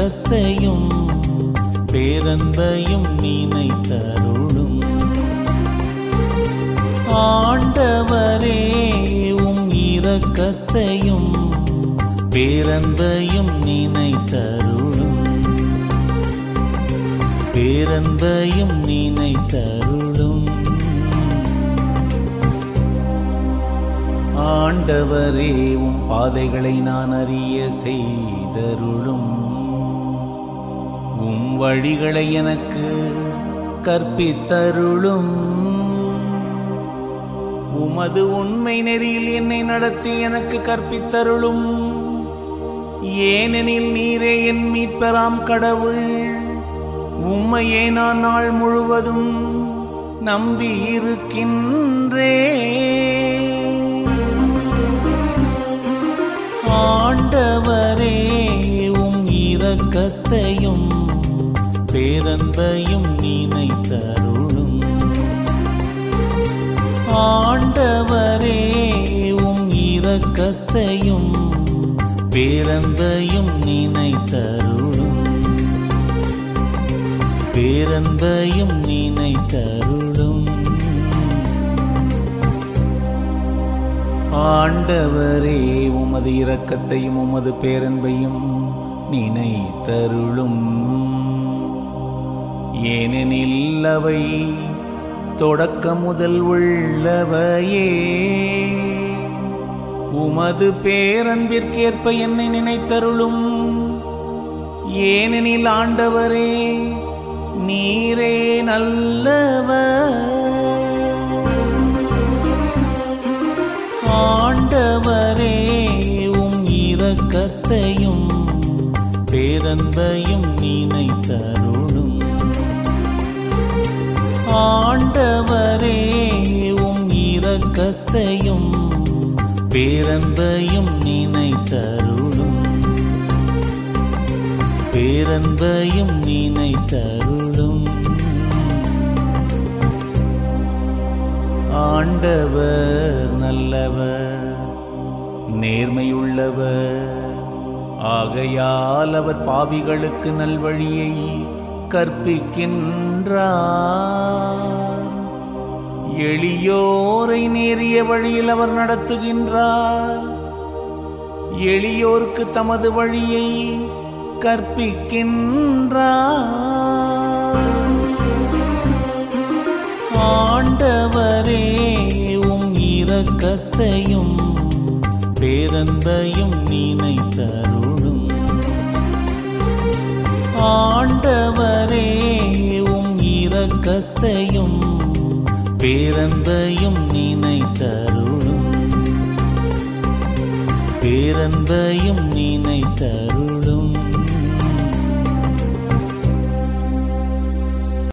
இரக்கத்தையும் பேரன்பையும் நினைத்தருளும் ஆண்டவரே உம் இரக்கத்தையும் பேரன்பையும் நினைத்தருளும் பேரன்பையும் நினைத்தருளும் ஆண்டவரே உம் பாதைகளை நான் அறிய செய்தருளும் உம் வழிகளை எனக்கு கற்பித்தருளும் உமது உண்மை நெறியில் என்னை நடத்தி எனக்கு கற்பித்தருளும் ஏனெனில் நீரே என் மீட்பெறாம் கடவுள் உம்மையே நான் நாள் முழுவதும் நம்பி இருக்கின்றே ஆண்டவரே உம் இரக்கத்தையும் பேரன்பையும் நினைத்தருளும் ஆண்டவரே உம் இரக்கத்தையும் பேரன்பையும் நினைத்தருளும் பேரன்பையும் நினைத்தருளும் ஆண்டவரே உமது இரக்கத்தையும் உமது பேரன்பையும் நினைத்தருளும் ஏனெனில் அவை தொடக்க முதல் உள்ளவையே உமது பேரன்பிற்கேற்ப என்னை நினைத்தருளும் ஏனெனில் ஆண்டவரே நீரே நல்லவர் ஆண்டவரே உம் இரக்கத்தையும் பேரன்பையும் நினைத்தருளும் ஆண்டவரே உம் இரக்கத்தையும் பேரன்பையும் நினைத்தருளும் பேரன்பையும் நினைத்தருளும் ஆண்டவர் நல்லவர் நேர்மையுள்ளவர் ஆகையால் அவர் பாவிகளுக்கு நல்வழியை கற்பிக்கின்றார் எளியோரை நேரிய வழியில் அவர் நடத்துகின்றார் எளியோர்க்கு தமது வழியை கற்பிக்கின்றார் ஆண்டவரே உம் இரக்கத்தையும் பேரன்பையும் நினைத்தருளும் ஆண்டவரே உம் இரக்கத்தையும் பேரன்பையும் நினைத்தருளும் பேரன்பையும் நினைத்தருளும்